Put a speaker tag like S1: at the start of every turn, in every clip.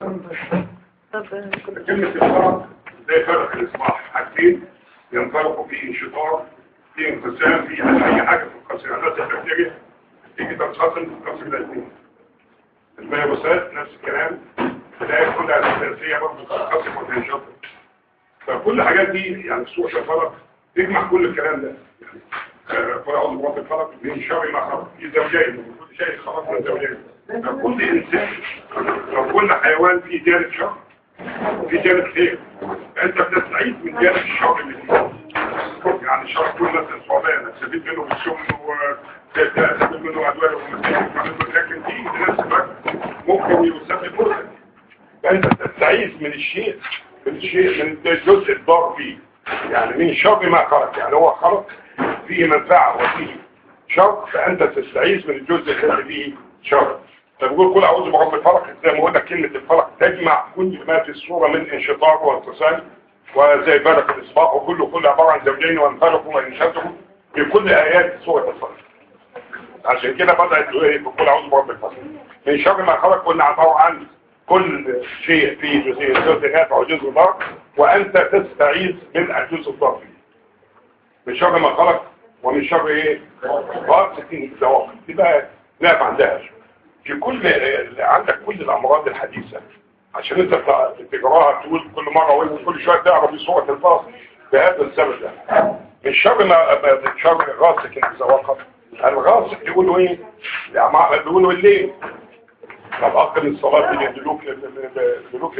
S1: طب
S2: كلمة الفرق زي فرق الإصلاح حاجتين ينطلقوا في انشطار في انقسام في أي حاجة في القسم الناس البكتيريا تيجي تنقسم تنقسم إلى اثنين الفيروسات نفس الكلام تلاقي كلها الأساسية برضه تنقسم وتنشطر فكل الحاجات دي يعني سوء الفرق تجمع كل الكلام ده يعني فرق مرات الفرق من شر ما خلق في زوجين كل شيء خلق من زوجين فكل إنسان أو كل حيوان فيه جانب شر في جانب خير انت بتستعيد من جانب الشر اللي فيه يعني الشر كل مثلا صعبان تستفيد منه بالسم وتستفيد منه ادويه لكن في نفس الوقت ممكن يسبب مرض فانت بتستعيد من الشيء من الشيء من الجزء الضار فيه يعني من شر ما خلق يعني هو خلق فيه منفعه وفيه شر فانت تستعيد من الجزء اللي فيه شر فبقول كل اعوذ برب الفلق زي ما قلنا كلمة الفلق تجمع كل ما في الصورة من انشطار وانفصال وزي بلد الاصباح وكله كله عبارة عن زوجين وانفلقوا وانشطروا في كل ايات سورة الفلق عشان كده بدأت بكل اعوذ برب الفلق من شر ما خلق قلنا عبارة عن كل شيء فيه جزء جزء نافع وجزء ضار وانت تستعيذ من الجزء الضار فيه من شر ما خلق ومن شر ايه غاسق الزواق تبقى نافع عندها في كل عندك كل الامراض الحديثة عشان انت تقراها تقول كل مرة وانت كل شوية تعرف بصورة الفاصل بهذا السبب ده من شر ما من شر غاسق الزواقة الغاسق يقولوا ايه يعني بيقولوا الليل طب اقل الصلاة اللي يدلوك يدلوك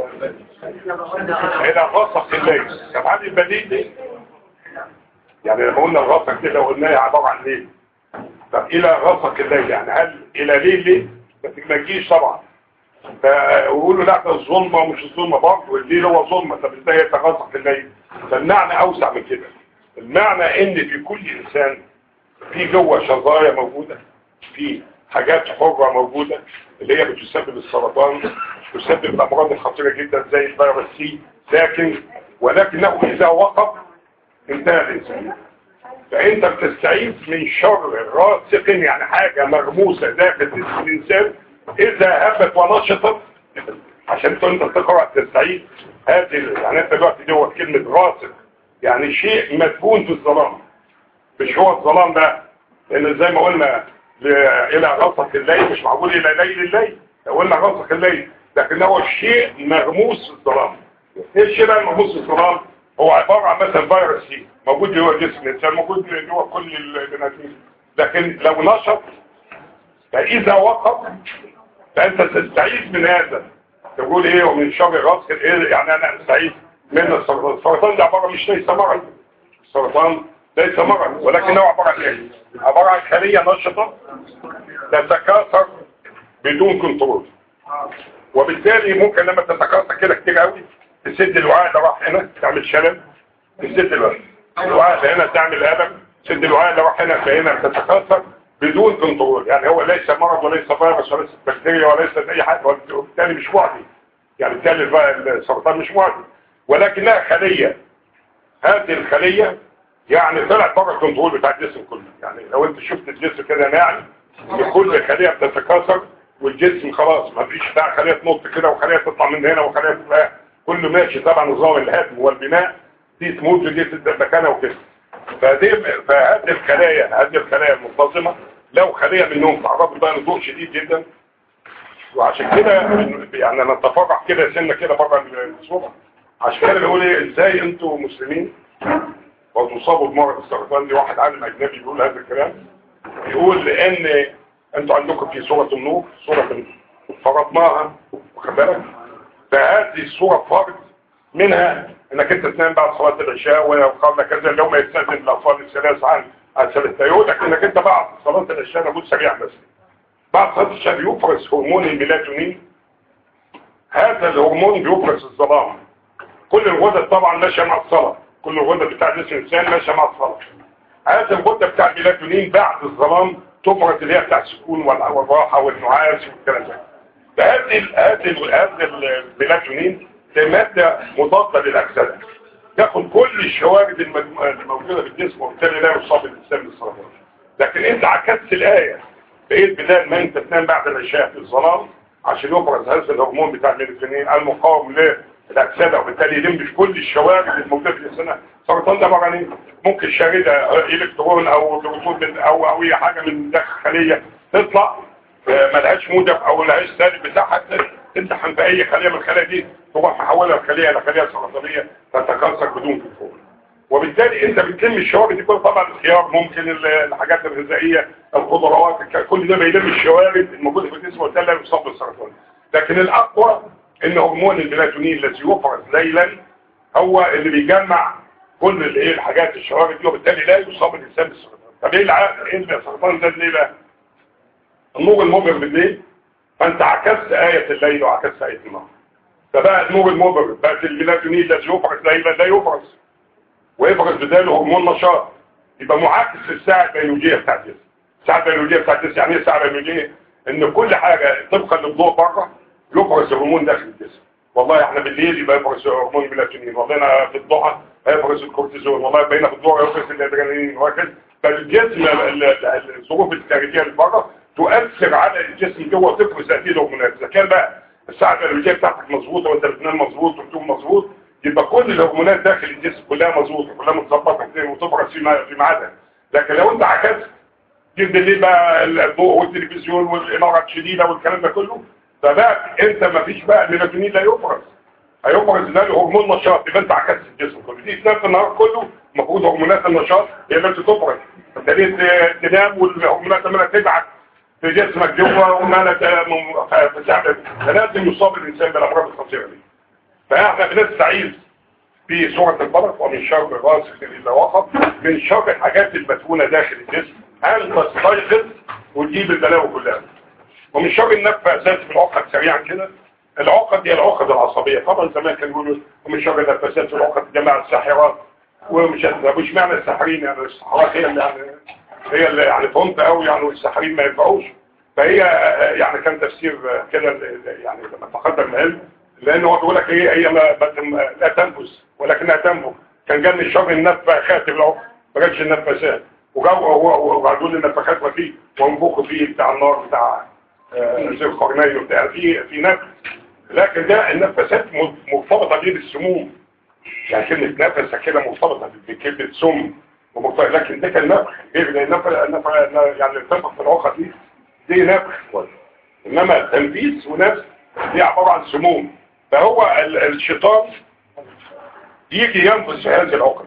S2: الى غاسق الليل طب هذه البديل دي يعني لما قلنا الغاسق كده قلناها عبارة عن ليل طب الى غسق الليل يعني هل الى ليل ليه ما تجيش طبعا فيقولوا لا ده الظلمه ومش الظلمه برضه الليل هو ظلمه طب ازاي يتغسق الليل فالمعنى اوسع من كده المعنى ان في كل انسان في جوه شظايا موجوده في حاجات حره موجوده اللي هي بتسبب السرطان تسبب الامراض الخطيره جدا زي الفيروس سي لكن ولكنه اذا وقف انتهى الانسان فانت بتستعيد من شر راسق يعني حاجة مغموسة داخل جسم الانسان اذا هبت ونشطت عشان انت تقرأ تستعيد هذه يعني انت دلوقتي جوه كلمة راسق يعني شيء مدفون في الظلام مش هو الظلام ده لان زي ما قلنا الى غسق الليل مش معقول الى ليل الليل قلنا غسق الليل لكن هو شيء مغموس في الظلام ايه الشيء ده المغموس في الظلام هو عبارة عن مثلا فيروس سي موجود جوه جسم الانسان موجود جوه كل البناتين لكن لو نشط فاذا وقف فانت تستعيد من هذا تقول ايه ومن شر غاسق ايه يعني انا استعيد من السرطان السرطان ده عبارة مش ليس مرض السرطان ليس مرض ولكنه عبارة عن ايه عبارة عن خلية نشطة تتكاثر بدون كنترول وبالتالي ممكن لما تتكاثر كده كتير قوي تسد الوعاء ده راح هنا تعمل شلل تسد الوعاء الوعاء ده هنا تعمل ألم تسد الوعاء ده راح هنا فهنا تتكاثر بدون كنترول يعني هو ليس مرض وليس فيروس وليس بكتيريا وليس اي حاجه وبالتالي مش معدي يعني بالتالي السرطان مش معدي ولكنها خليه هذه الخليه يعني طلعت بره الكنترول بتاع الجسم كله يعني لو انت شفت الجسم كده ناعم كل خليه بتتكاثر والجسم خلاص ما فيش بتاع خليه تنط كده وخليه تطلع من هنا وخليه تطلع كله ماشي طبعا نظام الهدم والبناء دي تموت ودي تبدا مكانها وكده فدي فهذه الخلايا هذه الخلايا المنتظمه لو خليه منهم تعرضت بقى لضوء شديد جدا وعشان كده يعني نتفرع كده سنه كده بره الصوره عشان كده بيقول ايه ازاي انتوا مسلمين وتصابوا بمرض السرطان دي واحد عالم اجنبي بيقول هذا الكلام بيقول لان انتوا عندكم في سوره النور سوره فرضناها واخد بالك فهذه الصورة فرض منها انك انت تنام بعد صلاة العشاء وقبل كذا اللي هم يستاذن الاطفال الثلاث عن الثلاثة يقول لك انك انت بعد صلاة العشاء نقول سريع بس بعد صلاة العشاء بيفرز هرمون الميلاتونين هذا الهرمون بيفرز الظلام كل الغدد طبعا ماشية مع الصلاة كل الغدد بتاع جسم الانسان ماشية مع الصلاة هذا الغدة بتاع الميلاتونين بعد الظلام تفرز اللي هي بتاع السكون والراحة والنعاس والكلام ده فهذه هذه هذه الميلاتونين دي ماده مضاده للاكسده تاخد كل الشوارد الموجوده في الجسم وبالتالي لا يصاب الانسان بالسرطان لكن انت عكست الايه بقيت بدل ما انت تنام بعد العشاء في الظلام عشان يفرز هذا الهرمون بتاع الميلاتونين المقاوم للاكسده وبالتالي يلمش كل الشوارد الموجوده في الانسان السرطان ده عباره عن ايه؟ ممكن شارده الكترون او بروتون او او اي حاجه من داخل خليه تطلع ملهاش موجب او ملهاش سالب بتاعها تمتحن في اي خليه من الخلايا دي تروح محولها الخليه الى خليه سرطانيه تتكاثر بدون كنترول وبالتالي انت بتلم الشوارد دي كلها طبعا الخيار ممكن الحاجات الغذائيه الخضروات كل ده بيلم الشوارد الموجوده في الجسم وبالتالي يصاب بالسرطان لكن الاقوى ان هرمون الميلاتونين الذي يفرز ليلا هو اللي بيجمع كل الايه الحاجات الشوارد دي وبالتالي لا يصاب الانسان بالسرطان طب ايه العقل ايه السرطان ده ليه بقى النور المبهر بالليل فانت عكست آية الليل وعكست آية النهار فبقى النور المبهر بقت الميلاتونين الذي يفرز ليلا لا يفرز ويفرز بداله هرمون نشاط يبقى معاكس للساعة البيولوجية بتاعت الجسم الساعة البيولوجية بتاعت الجسم يعني ايه الساعة البيولوجية ان كل حاجة طبقا للضوء بره يفرز هرمون داخل الجسم والله احنا بالليل يبقى يفرز هرمون الميلاتونين والله انا في الضحى هيفرز الكورتيزون والله بقينا في الضوء يفرز الادرينالين وهكذا فالجسم الظروف الخارجيه اللي بره تؤثر على الجسم جوه تفرز هذه الهرمونات اذا كان بقى الساعه البيولوجيه بتاعتك مظبوطه وانت بتنام مظبوط وبتقوم مظبوط يبقى كل الهرمونات داخل الجسم كلها مظبوطه كلها متظبطه وتفرز في في ميعادها لكن لو انت عكست جيب بالليل بقى الضوء والتلفزيون والاناره الشديده والكلام ده كله فبقى انت ما فيش بقى الميلاتونين لا يفرز هيفرز ده هرمون نشاط يبقى انت عكست الجسم كله دي تنام النهار كله المفروض هرمونات النشاط هي اللي تفرز فبالتالي تنام والهرمونات عماله تبعت في جسمك جوه وما فساعدك فلازم يصاب الانسان بالامراض الخطيره دي فاحنا بنستعيذ في سوره البلد ومن شر غاسق اذا وقب من شر الحاجات المدفونه داخل الجسم ان تستيقظ وتجيب البلاوي كلها ومن شر النفاسات في العقد سريعا كده العقد هي العقد العصبيه طبعا زمان كانوا يقولوا ومن شر النفاسات في العقد جماعه الساحرات ومش مش معنى الساحرين يعني السحرات هي اللي يعني هي اللي يعني فهمت قوي يعني والساحرين ما ينفعوش فهي يعني كان تفسير كده يعني لما تقدم العلم لان هو بيقول لك ايه هي ما لا تنفس ولكنها تنفخ كان جاب من شر النفاخات العقد ما جابش النفاسات وقعدوا لي النفخات ما فيه وانفخوا فيه بتاع النار بتاع زي القرنين وبتاع في في نفس لكن ده النفسات مرتبطه بيه بالسموم يعني كلمه نفسه كده مرتبطه بكلمه سم لكن ده كان نفخ غير النفخ النفخ يعني النفخ في العقد دي دي نفخ انما تنفيذ ونفس دي عباره عن سموم فهو الشيطان يجي ينفذ هذه العقد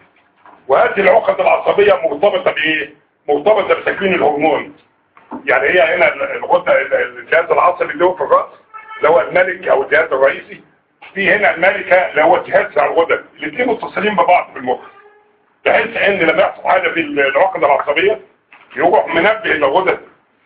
S2: وهذه العقد العصبيه مرتبطه بايه مرتبطه بتكوين الهرمون يعني هي هنا الغده الجهاز العصبي اللي هو في الراس اللي هو الملك او الجهاز الرئيسي في هنا الملكه اللي هو الجهاز بتاع الغدد الاثنين متصلين ببعض في المخ بحيث ان لما يحصل حاجه في العقد العصبيه يروح منبه الغدد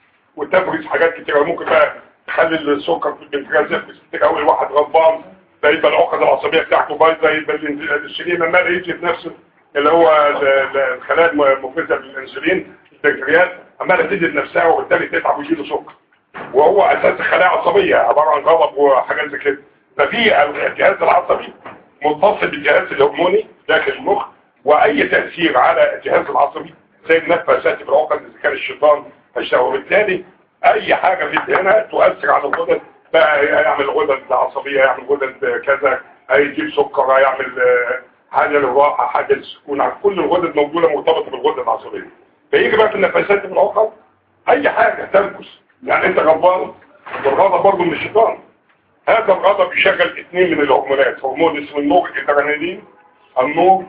S2: وتفرز حاجات كتير ممكن بقى تخلي السكر في البنكرياس يفرز كتير قوي الواحد غضبان ده يبقى العقد العصبيه بتاعته بايظه يبقى الانسولين عمال يجي في نفسه اللي هو الخلايا المفرزه للانسولين البنكرياس عماله تجد نفسها وبالتالي تتعب ويجي له سكر وهو اساس خلايا عصبيه عباره عن غضب وحاجات زي كده ففي الجهاز العصبي متصل بالجهاز الهرموني داخل المخ واي تاثير على الجهاز العصبي زي النفسات في العقد اذا كان الشيطان فاشتغل وبالتالي اي حاجه في هنا تؤثر على الغدد بقى يعمل غدد عصبيه يعمل غدد كذا هيجيب سكر هيعمل حاجه للراحه حاجه للسكون كل الغدد موجوده مرتبطه بالغدد العصبيه فيجي بقى في النفسات في العقد اي حاجه تنفس يعني انت غضبان والغضب برضه من الشيطان هذا الغضب يشغل اثنين من الهرمونات هرمون اسمه النور الادرينالين النور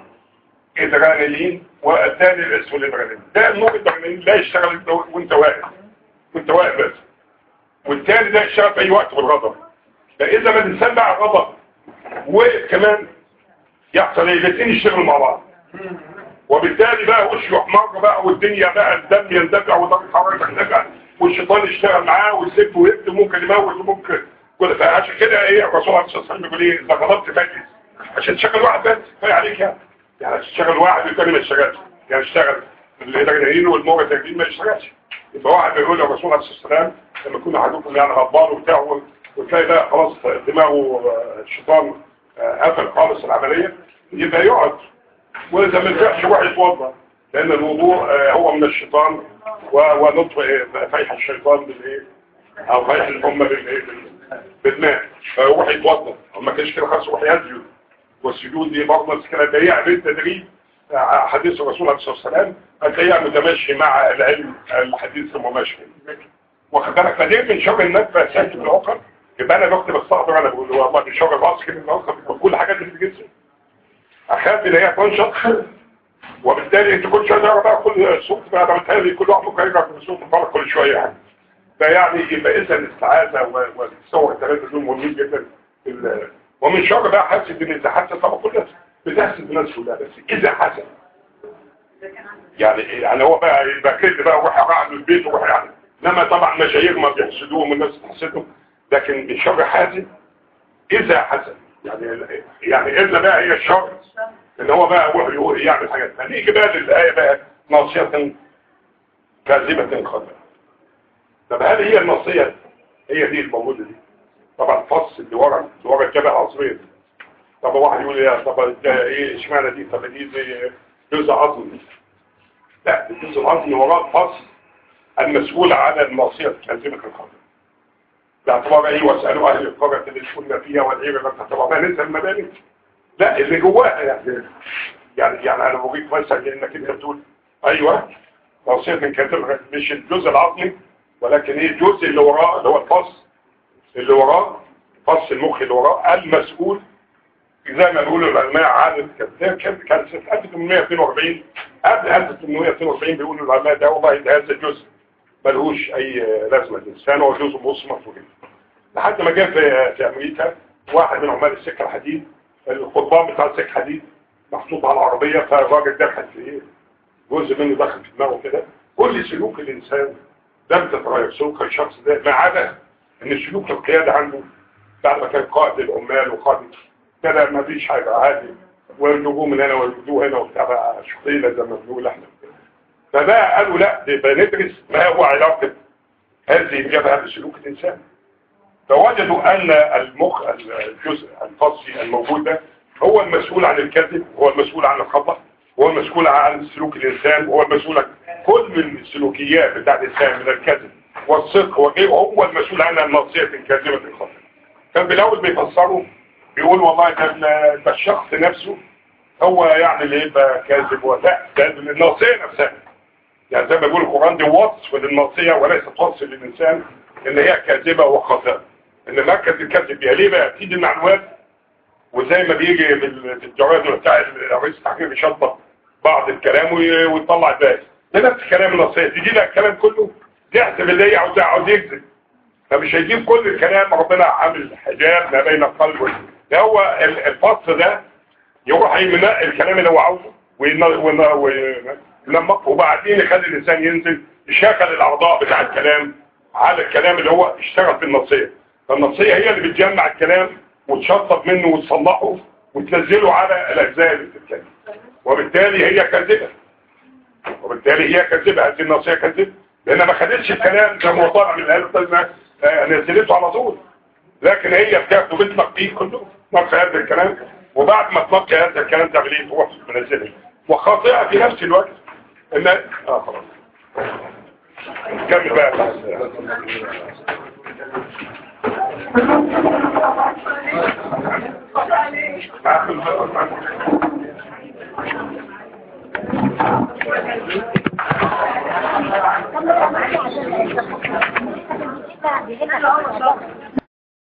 S2: ادرينالين والثاني اللي اسمه الادرينالين ده النور الادرينالين لا يشتغل وانت واقف وانت واقف بس والثاني ده يشتغل في اي وقت بالغضب فاذا ما الانسان بقى غضب وقف كمان يحصل ايه الاثنين يشتغلوا مع بعض وبالتالي بقى وشه يحمر بقى والدنيا بقى الدم يندفع ودرجه حرارة تندفع والشيطان يشتغل معاه ويسب ويقتل ممكن يموت وممكن كده فعشان كده ايه الرسول عليه الصلاه والسلام بيقول ايه اذا غضبت فاجلس عشان تشغل واحد بس كفايه عليك يعني يعني عشان تشغل واحد والتاني ما يشتغلش يعني اشتغل الادرينالين والمورفين ما يشتغلش يبقى واحد بيقول للرسول عليه الصلاه والسلام لما يكون احدكم يعني غضبان وبتاع وتلاقي بقى خلاص دماغه الشيطان قفل خالص العمليه يبقى يقعد واذا ما نفعش يروح يتوضا لان الوضوء هو من الشيطان ونطفئ فيح الشيطان بالايه او رايح الامه بال- بالماء فيروح يتوضا او ما كانش كده خلاص يروح يسجد والسجود دي برضه نفس الكلام ده يعمل التدريب حديث الرسول عليه الصلاه والسلام هتلاقيها متماشي مع العلم الحديث المماشي واخد بالك فدي من شر النفس ساكت العقل يبقى انا بكتب الصحبه انا بقول والله دي شر الراس كده العقل بتبقى كل حاجات اللي في الجسم اخاف ان هي تنشط وبالتالي انت كل شويه تقرا بقى كل صوت بقى ده بتهيألي كل واحد ممكن يقرا في صوت الفرق كل شويه يعني فيعني يبقى اذا الاستعاذه و- والتصور الثلاثه دول مهمين جدا في ال- ومن شر بقى حاسد ان اذا حاسد طبعا كل الناس بتحسد الناس كلها بس اذا حسد يعني يعني هو بقى يبقى كده بقى وروح قاعد من البيت وروح يعني انما طبعا مشايخ ما بيحسدوهم والناس بتحسدهم لكن من شر حاسد اذا حسد يعني يعني الا بقى هي الشر ان هو بقى يروح يقول يعمل حاجات فنيجي بقى للايه بقى ناصيه كاذبه خطأ طب هل هي النصية هي دي الموجودة دي طبعا الفص اللي ورا اللي ورا الجبل عصرية طب واحد يقول يا طب ده ايه اشمعنى دي طب دي زي جزء عظمي لا الجزء العظمي وراه الفص المسؤول عن النصية كاذبة الخطأ باعتبار ايه واسألوا اهل القرية اللي كنا فيها والعير لم تعتبر ما ننسى المباني لا اللي جواها يعني يعني يعني انا بوريك مثلا انك انت بتقول ايوه نصية من كاذبة مش الجزء العظمي ولكن ايه الجزء اللي وراه اللي هو الفص اللي وراه فص المخ اللي وراه المسؤول زي ما بيقولوا العلماء عن كان كان سنة 1842 قبل 1842 بيقولوا العلماء ده والله ده هذا الجزء ملهوش اي لازمه للانسان هو جزء مصمت وكده لحد ما جه في في امريكا واحد من عمال السكه الحديد القضبان بتاع السكه الحديد محطوط على العربيه فالراجل دخل في ايه جزء منه دخل في دماغه كده كل سلوك الانسان لم تتغير سلوك الشخص ده ما عدا ان سلوك القيادة عنده بعد ما كان قائد للعمال وقائد كده ما فيش حاجة عادي ويرجوه من هنا ويرجوه هنا وبتاع بقى شخصية زي ما بنقول احنا فبقى قالوا لا ده ندرس ما هو علاقة هذه الجبهة بسلوك الإنسان فوجدوا أن المخ الجزء الفصلي الموجود ده هو المسؤول عن الكذب هو المسؤول عن الخطأ هو المسؤول عن سلوك الإنسان هو المسؤول عن كل السلوكيات بتاع الإنسان من الكذب والصدق وغيره هو المسؤول عنها النصية الكاذبة الخطأ كان بالأول بيفسروا بيقول والله ده ال- ده الشخص نفسه هو يعني اللي يبقى كاذب ولا ده النصية نفسها يعني زي ما بيقول القرآن دي وصف للنصية وليست وصف للإنسان إن هي كاذبة وخاطئة إن مركز الكذب بيها ليه بقى تيجي المعلومات وزي ما بيجي بال- في الجواد بتاع رئيس التحرير يشطب بعض الكلام وي- ويطلع الباقي ده نفس كلام النصية تيجي لها الكلام كله تحسب اللي هي عاوز عاوز يكذب فمش هيجيب كل الكلام ربنا عامل حجاب ما بين القلب والقلب ده هو ال- الفصل ده يروح يمنق الكلام اللي هو عاوزه وين- وين- وينمق وبعدين يخلي الانسان ينزل يشغل الاعضاء بتاع الكلام على الكلام اللي هو اشتغل في النصيه فالنصيه هي اللي بتجمع الكلام وتشطب منه وتصلحه وتنزله على الاجزاء اللي بتتكلم وبالتالي هي كاذبه وبالتالي هي كاذبه هذه النصيه كاذبه لان ما خدتش الكلام زي ما هو طالع من القلب نزلته على طول لكن هي بتاخده بتنقيه كله تنقي هذا الكلام وبعد ما تنقي هذا الكلام تعمل ايه تروح منزله وخاطئه في نفس الوقت ان اه خلاص كمل بقى
S1: Thank you.